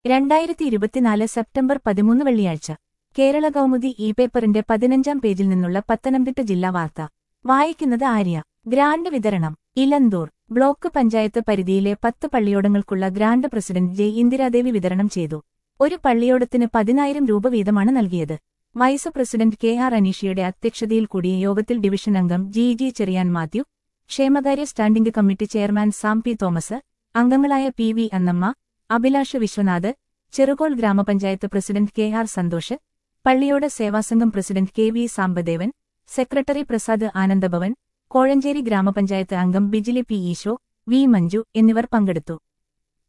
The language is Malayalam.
രണ്ടായിരത്തി ഇരുപത്തിനാല് സെപ്റ്റംബർ പതിമൂന്ന് വെള്ളിയാഴ്ച കേരള കൗമുദി ഇ പേപ്പറിന്റെ പതിനഞ്ചാം പേജിൽ നിന്നുള്ള പത്തനംതിട്ട ജില്ലാ വാർത്ത വായിക്കുന്നത് ആര്യ ഗ്രാന്റ് വിതരണം ഇലന്തൂർ ബ്ലോക്ക് പഞ്ചായത്ത് പരിധിയിലെ പത്ത് പള്ളിയോടങ്ങൾക്കുള്ള ഗ്രാന്റ് പ്രസിഡന്റ് ജെ ഇന്ദിരാദേവി വിതരണം ചെയ്തു ഒരു പള്ളിയോടത്തിന് പതിനായിരം രൂപ വീതമാണ് നൽകിയത് വൈസ് പ്രസിഡന്റ് കെ ആർ അനീഷയുടെ അധ്യക്ഷതയിൽ കൂടിയ യോഗത്തിൽ ഡിവിഷൻ അംഗം ജി ജി ചെറിയാൻ മാത്യു ക്ഷേമകാര്യ standing committee chairman Sam P Thomas അംഗങ്ങളായ പി വി അന്നമ്മ അഭിലാഷ് വിശ്വനാഥ് ചെറുകോൾ ഗ്രാമപഞ്ചായത്ത് പ്രസിഡന്റ് കെ ആർ സന്തോഷ് പള്ളിയോട് സേവാസംഘം president K V Sambadevan secretary Prasad Anandabhavan Kozhencherry ഗ്രാമപഞ്ചായത്ത് അംഗം ബിജിലി പി ഈശോ വി മഞ്ജു എന്നിവർ പങ്കെടുത്തു